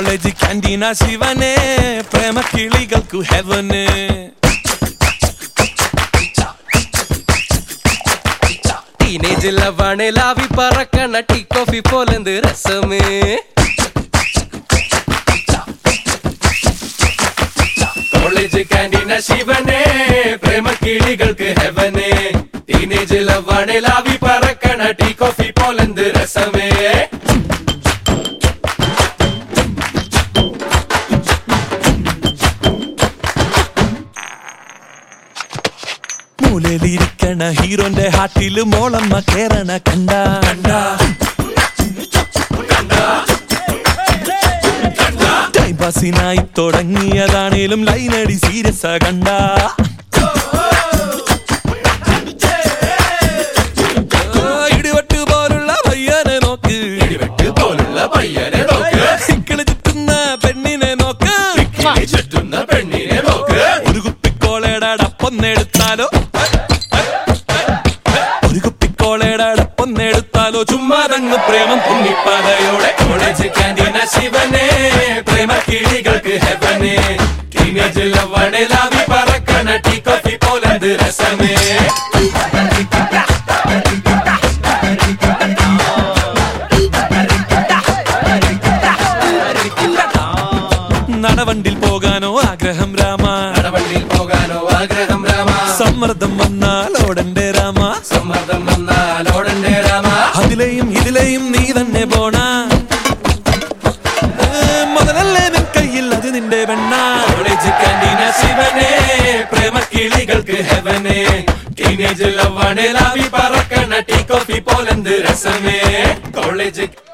college ക്യാൻറ്റീന ശിവനെ പ്രേമ കിളികൾക്കു ഹെവന് ടീനേജ് ലവാണ് ലാവി പറക്കണ ടീ കോഫി പോലെന്ത് രസമേ കോളേജ് ക്യാൻറ്റീന ശിവനെ പ്രേമ കിളികൾക്ക് ഹെവന് ടീനേജ് ലവാണ് ലാവി പറക്കണ ടീ കോഫി പോലെന്ത് രസമേ മൂലയിലിരിക്കണ ഹീറോന്റെ ഹാട്ടില് മോളമ്മ കേറണ കണ്ട കണ്ട ടൈം പാസിനായി തുടങ്ങിയതാണേലും ലൈനടി സീരിയസ് കണ്ട ഇടിവെട്ട് പോലുള്ള പയ്യനെ നോക്ക് ഇടിവെട്ട് പോലുള്ള പയ്യനെ നോക്ക് ഇക്കിളി ചുറ്റുന്ന പെണ്ണിനെ നോക്ക് ഇക്കിളി ചുറ്റുന്ന പെണ്ണിനെ നോക്ക് ഒരു കുപ്പിക്കോളയുടെ അടപ്പൊന്നെടുത്താലോ ഒരു കുപ്പിക്കോളയുടെ അടപ്പൊന്നെടുത്താലോ ചുമ്മാതങ്ങ് പ്രേമം പൊങ്ങിപ്പാതയോടെ കോളേജ് ക്യാൻറ്റീന ശിവനെ പ്രേമ കിളികൾക്ക് ഹെവനെ ടീനേജ് ലവണെ ലാവി പറക്കണ ടീ കോഫി പോലന്ത് രസമേ നടവണ്ടിൽ പോകാനോ ആഗ്രഹം രാമ നടവണ്ടിയിൽ പോകാനോ ആഗ്രഹം രാമ സമ്മർദ്ദം വന്നാൽ ഓടന്റെ രാമ സമ്മർദ്ദം വന്നാൽ ഓടണ്ടേ രാമ അതിലെയും ഇതിലെയും നീ തന്നെ പോണ ഏ, മുതലല്ലേ നിൻ കയ്യിൽ അത് നിന്റെ വെണ്ണ കോളേജ് ക്യാൻറ്റീന ശിവനെ പ്രേമ കിളികൾക്ക് ഹെവനെ ടീനേജ് ലവണെ ലാവി പറക്കണ ടീ കോഫി പോലെന്ത് രസമേ കോളേജ്